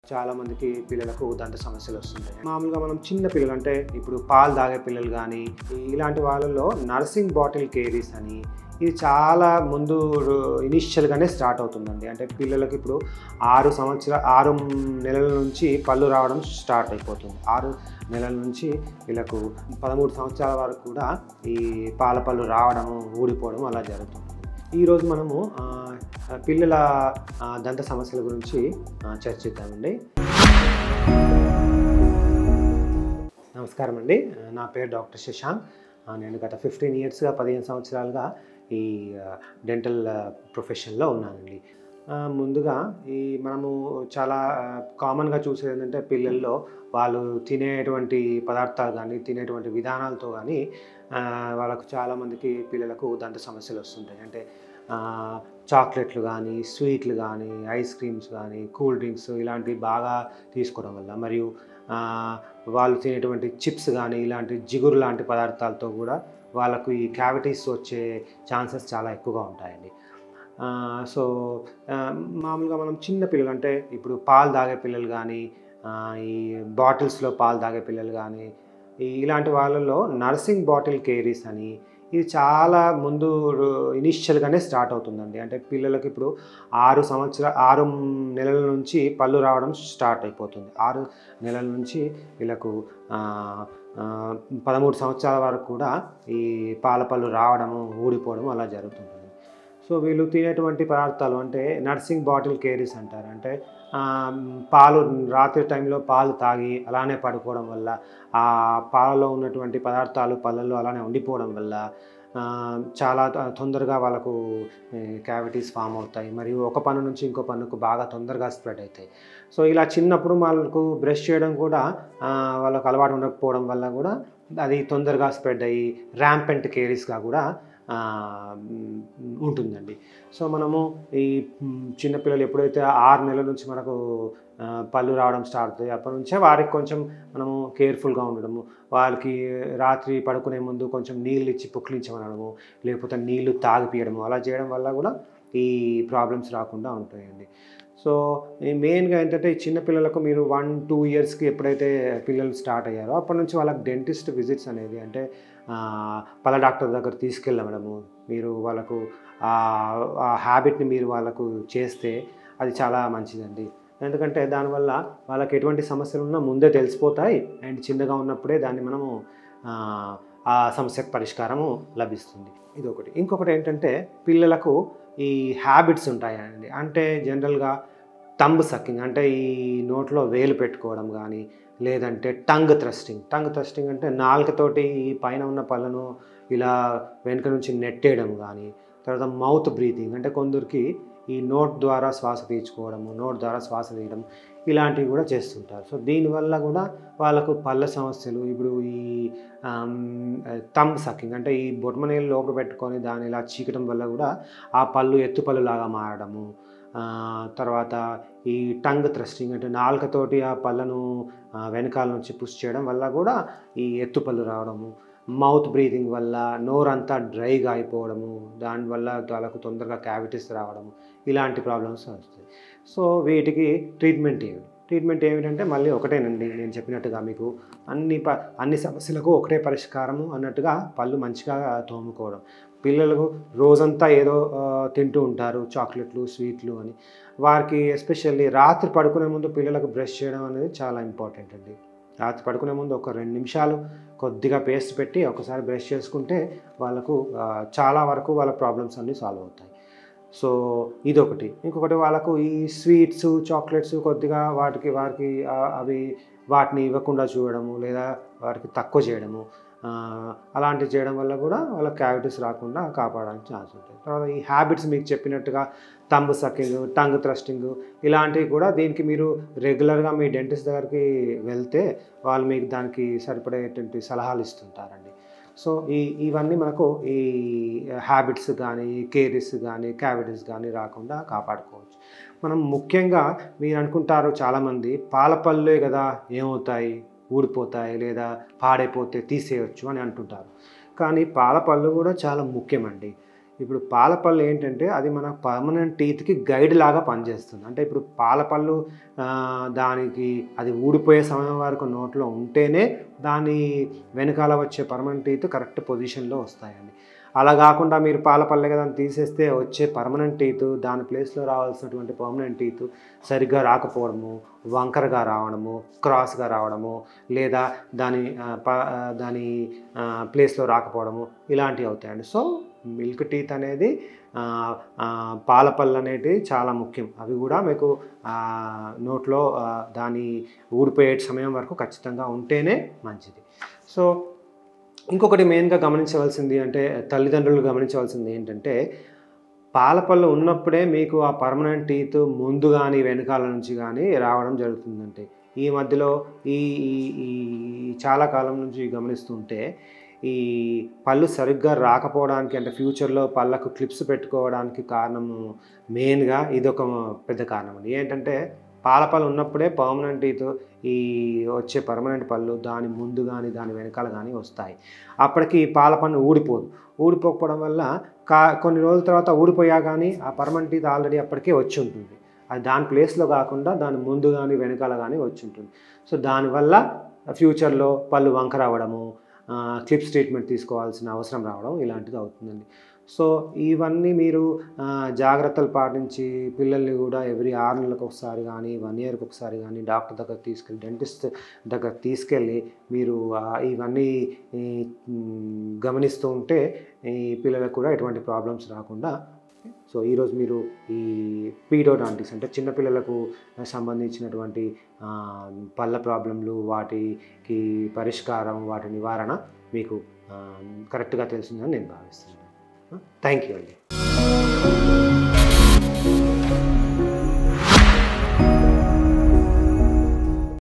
చాలా మందికి పిల్లలకు దంత సమస్యలు వస్తుంటాయి మామూలుగా మనం చిన్న పిల్లలు అంటే ఇప్పుడు పాలు తాగే పిల్లలు కానీ ఇలాంటి వాళ్ళలో నర్సింగ్ బాటిల్ కేరీస్ అని ఇది చాలా ముందు ఇనిషియల్గానే స్టార్ట్ అవుతుందండి అంటే పిల్లలకి ఇప్పుడు ఆరు సంవత్సర ఆరు నెలల నుంచి పళ్ళు రావడం స్టార్ట్ అయిపోతుంది ఆరు నెలల నుంచి వీళ్ళకు పదమూడు సంవత్సరాల వరకు కూడా ఈ పాల పళ్ళు రావడము ఊడిపోవడం అలా జరుగుతుంది ఈరోజు మనము ఆ, పిల్లల ఆ, దంత సమస్యల గురించి ఆ, చర్చిద్దామండి నమస్కారం అండి నా పేరు డాక్టర్ శశాంక్ ఆ, నేను గత ఫిఫ్టీన్ ఇయర్స్గా పదిహేను సంవత్సరాలుగా ఈ డెంటల్ ప్రొఫెషన్లో ఉన్నానండి ఆ, ముందుగా ఈ మనము చాలా కామన్గా చూసేది ఏంటంటే పిల్లల్లో వాళ్ళు తినేటువంటి పదార్థాలు కానీ తినేటువంటి విధానాలతో కానీ ఆ, వాళ్ళకు చాలామందికి పిల్లలకు దంత సమస్యలు వస్తుంటాయి అంటే ఆ, చాక్లెట్లు కానీ స్వీట్లు కానీ ఐస్ క్రీమ్స్ కానీ కూల్ డ్రింక్స్ ఇలాంటివి బాగా తీసుకోవడం వల్ల మరియు ఆ, వాళ్ళు తినేటువంటి చిప్స్ కానీ ఇలాంటి జిగురు లాంటి పదార్థాలతో కూడా వాళ్ళకు ఈ క్యావిటీస్ వచ్చే ఛాన్సెస్ చాలా ఎక్కువగా ఉంటాయండి ఆ, సో ఆ, మామూలుగా మనం చిన్న పిల్లలు అంటే ఇప్పుడు పాలు తాగే పిల్లలు కానీ ఆ, ఈ బాటిల్స్లో పాలు తాగే పిల్లలు కానీ ఈ ఇలాంటి వాళ్ళలో నర్సింగ్ బాటిల్ కేరీస్ అని ఇది చాలా ముందు ఇనిషియల్గానే స్టార్ట్ అవుతుందండి అంటే పిల్లలకి ఇప్పుడు ఆరు సంవత్సర ఆరు నెలల నుంచి పళ్ళు రావడం స్టార్ట్ అయిపోతుంది ఆరు నెలల నుంచి వీళ్ళకు ఆ, ఆ, పదమూడు సంవత్సరాల వరకు కూడా ఈ పాల పళ్ళు రావడము ఊడిపోవడం అలా జరుగుతుంటుంది సో వీళ్ళు తినేటువంటి పదార్థాలు అంటే నర్సింగ్ బాటిల్ కేరీస్ అంటారు అంటే ఆ, పాలు రాత్రి టైంలో పాలు తాగి అలానే పడుకోవడం వల్ల ఆ పాలలో ఉన్నటువంటి పదార్థాలు పళ్ళల్లో అలానే ఉండిపోవడం వల్ల ఆ, చాలా త- తొందరగా వాళ్ళకు క్యావిటీస్ ఫామ్ అవుతాయి మరియు ఒక పన్ను నుంచి ఇంకో పన్నుకు బాగా తొందరగా స్ప్రెడ్ అవుతాయి సో ఇలా చిన్నప్పుడు వాళ్ళకు బ్రష్ చేయడం కూడా ఆ, వాళ్ళకు అలవాటు ఉండకపోవడం వల్ల కూడా అది తొందరగా స్ప్రెడ్ అయ్యి ర్యాంపెంట్ కేరీస్గా కూడా ఆ, మ్, ఉంటుందండి సో మనము ఈ మ్, చిన్నపిల్లలు ఎప్పుడైతే ఆరు నెలల నుంచి మనకు ఆ, పళ్ళు రావడం స్టార్ట్ అవుతాయి అప్పటి నుంచే వారికి కొంచెం మనము కేర్ఫుల్గా ఉండడము వాళ్ళకి రాత్రి పడుకునే ముందు కొంచెం నీళ్ళు ఇచ్చి పుక్కిలించమనడము లేకపోతే నీళ్లు తాగిపియడము అలా చేయడం వల్ల కూడా ఈ ప్రాబ్లమ్స్ రాకుండా ఉంటాయండి సో ఈ మెయిన్గా ఏంటంటే ఈ చిన్న పిల్లలకు మీరు వన్ టూ ఇయర్స్కి ఎప్పుడైతే పిల్లలు స్టార్ట్ అయ్యారో అప్పటి నుంచి వాళ్ళకి డెంటిస్ట్ విజిట్స్ అనేది అంటే ఆ, పళ్ళ డాక్టర్ దగ్గర తీసుకెళ్ళడము మీరు వాళ్ళకు ఆ హ్యాబిట్ని మీరు వాళ్ళకు చేస్తే అది చాలా మంచిదండి ఎందుకంటే దానివల్ల వాళ్ళకి ఎటువంటి సమస్యలు ఉన్నా ముందే తెలిసిపోతాయి అండ్ చిన్నగా ఉన్నప్పుడే దాన్ని మనము ఆ, ఆ సమస్యకు పరిష్కారము లభిస్తుంది ఇది ఒకటి ఇంకొకటి ఏంటంటే పిల్లలకు ఈ హ్యాబిట్స్ ఉంటాయండి అంటే జనరల్గా తంబ్ సక్కింగ్ అంటే ఈ నోట్లో వేలు పెట్టుకోవడం కానీ లేదంటే టంగ్ థ్రస్టింగ్ టంగ్ థ్రస్టింగ్ అంటే నాలుకతోటి ఈ పైన ఉన్న పళ్ళను ఇలా వెనుక నుంచి నెట్టేయడం కానీ తర్వాత మౌత్ బ్రీతింగ్ అంటే కొందరికి ఈ నోట్ ద్వారా శ్వాస పీల్చుకోవడము నోట్ ద్వారా శ్వాస తీయడం ఇలాంటివి కూడా చేస్తుంటారు సో దీనివల్ల కూడా వాళ్ళకు పళ్ళ సమస్యలు ఇప్పుడు ఈ తంబ్ సక్కింగ్ అంటే ఈ బొట్టమనేలు లోపల పెట్టుకొని దాన్ని ఇలా చీకటం వల్ల కూడా ఆ పళ్ళు ఎత్తు పళ్ళులాగా మారడము ఆ, తర్వాత ఈ టంగ్ థ్రస్టింగ్ అంటే నాలుకతోటి ఆ పళ్ళను ఆ, వెనకాల నుంచి పుష్ చేయడం వల్ల కూడా ఈ ఎత్తు పళ్ళు రావడము మౌత్ బ్రీతింగ్ వల్ల నోరంతా డ్రైగా అయిపోవడము దానివల్ల వాళ్ళకు తొందరగా క్యావిటీస్ రావడము ఇలాంటి ప్రాబ్లమ్స్ వస్తాయి సో వీటికి ట్రీట్మెంట్ ఏమి ట్రీట్మెంట్ ఏమిటంటే మళ్ళీ ఒకటేనండి నేను చెప్పినట్టుగా మీకు అన్ని ప అన్ని సమస్యలకు ఒకటే పరిష్కారము అన్నట్టుగా పళ్ళు మంచిగా తోముకోవడం పిల్లలకు రోజంతా ఏదో ఆ, తింటూ ఉంటారు చాక్లెట్లు స్వీట్లు అని వారికి ఎస్పెషల్లీ రాత్రి పడుకునే ముందు పిల్లలకు బ్రష్ చేయడం అనేది చాలా ఇంపార్టెంట్ అండి రాత్రి పడుకునే ముందు ఒక రెండు నిమిషాలు కొద్దిగా పేస్ట్ పెట్టి ఒకసారి బ్రష్ చేసుకుంటే వాళ్ళకు ఆ, చాలా వరకు వాళ్ళ ప్రాబ్లమ్స్ అన్నీ సాల్వ్ అవుతాయి సో ఇదొకటి ఇంకొకటి వాళ్ళకు ఈ స్వీట్స్ చాక్లెట్స్ కొద్దిగా వాటికి వారికి ఆ, అవి వాటిని ఇవ్వకుండా చూడడము లేదా వాటికి తక్కువ చేయడము ఆ, అలాంటివి చేయడం వల్ల కూడా వాళ్ళ క్యావిటీస్ రాకుండా కాపాడడానికి ఛాన్స్ ఉంటాయి తర్వాత ఈ హ్యాబిట్స్ మీకు చెప్పినట్టుగా తంబ్ సక్కింగ్ టంగ్ థ్రస్టింగ్ ఇలాంటివి కూడా దీనికి మీరు రెగ్యులర్గా మీ డెంటిస్ట్ దగ్గరికి వెళ్తే వాళ్ళు మీకు దానికి సరిపడేటువంటి సలహాలు ఇస్తుంటారండి సో ఈ ఇవన్నీ మనకు ఈ హ్యాబిట్స్ కానీ కేరీస్ కానీ క్యావిటీస్ కానీ రాకుండా కాపాడుకోవచ్చు మనం ముఖ్యంగా మీరు అనుకుంటారు చాలామంది పాల పళ్ళే కదా ఏమవుతాయి ఊడిపోతాయి లేదా పాడైపోతే తీసేయచ్చు అని అంటుంటారు కానీ పాల పళ్ళు కూడా చాలా ముఖ్యమండి ఇప్పుడు పాలపళ్ళు ఏంటంటే అది మన పర్మనెంట్ టీత్కి గైడ్ లాగా పనిచేస్తుంది అంటే ఇప్పుడు పాలపళ్ళు ఆ, దానికి అది ఊడిపోయే సమయం వరకు నోట్లో ఉంటేనే దాని వెనకాల వచ్చే పర్మనెంట్ టీత్ కరెక్ట్ పొజిషన్లో వస్తాయండి అలా కాకుండా మీరు పాలపల్లె కదా అని తీసేస్తే వచ్చే పర్మనెంట్ టీత్ దాని ప్లేస్లో రావాల్సినటువంటి పర్మనెంట్ టీత్ సరిగ్గా రాకపోవడము వంకరగా రావడము క్రాస్గా రావడము లేదా దాని ఆ, ప- ఆ, దాని ప్లేస్లో రాకపోవడము ఇలాంటివి అవుతాయండి సో మిల్క్ టీత్ అనేది ఆ, ఆ, పాలపళ్ళు అనేటివి చాలా ముఖ్యం అవి కూడా మీకు ఆ, నోట్లో ఆ, దాని ఊడిపోయే సమయం వరకు ఖచ్చితంగా ఉంటేనే మంచిది సో ఇంకొకటి మెయిన్గా గమనించవలసింది అంటే తల్లిదండ్రులు గమనించవలసింది ఏంటంటే పాలపళ్ళు ఉన్నప్పుడే మీకు ఆ పర్మనెంట్ టీత్ ముందు కానీ వెనకాల నుంచి కానీ రావడం జరుగుతుందంటే ఈ మధ్యలో ఈ ఈ- ఈ చాలా కాలం నుంచి గమనిస్తుంటే ఈ పళ్ళు సరిగ్గా రాకపోవడానికి అంటే ఫ్యూచర్లో పళ్ళకు క్లిప్స్ పెట్టుకోవడానికి కారణము మెయిన్గా ఇది ఒక పెద్ద కారణం అండి ఏంటంటే పాలపళ్ళు ఉన్నప్పుడే పర్మనెంట్ టీత్ ఈ వచ్చే పర్మనెంట్ పళ్ళు దాని ముందు కానీ దాని వెనకాల కానీ వస్తాయి అప్పటికి ఈ పాల పన్ను ఊడిపోదు ఊడిపోకపోవడం వల్ల కా కొన్ని రోజుల తర్వాత ఊడిపోయా కానీ ఆ పర్మనెంట్ టీత్ ఆల్రెడీ అప్పటికే వచ్చి ఉంటుంది అది దాని ప్లేస్లో కాకుండా దాని ముందు కానీ వెనకాల కానీ వచ్చి ఉంటుంది సో దానివల్ల ఫ్యూచర్లో పళ్ళు వంకర అవ్వడము క్లిప్స్ ట్రీట్మెంట్ తీసుకోవాల్సిన అవసరం రావడం ఇలాంటిది అవుతుందండి సో ఇవన్నీ మీరు ఆ, జాగ్రత్తలు పాటించి పిల్లల్ని కూడా ఎవ్రీ ఆరు నెలలకు ఒకసారి కానీ వన్ ఇయర్కి ఒకసారి కానీ డాక్టర్ దగ్గర తీసుకెళ్ళి డెంటిస్ట్ దగ్గర తీసుకెళ్ళి మీరు ఆ, ఇవన్నీ ఈ, మ్, గమనిస్తూ ఉంటే ఈ పిల్లలకు కూడా ఎటువంటి ప్రాబ్లమ్స్ రాకుండా సో ఈరోజు మీరు ఈ పీడోడాంటిక్స్ అంటే చిన్నపిల్లలకు సంబంధించినటువంటి ఆ, పళ్ళ ప్రాబ్లంలు వాటికి పరిష్కారం వాటి నివారణ మీకు కరెక్ట్గా తెలిసిందని నేను భావిస్తున్నాను థ్యాంక్ యూ అండి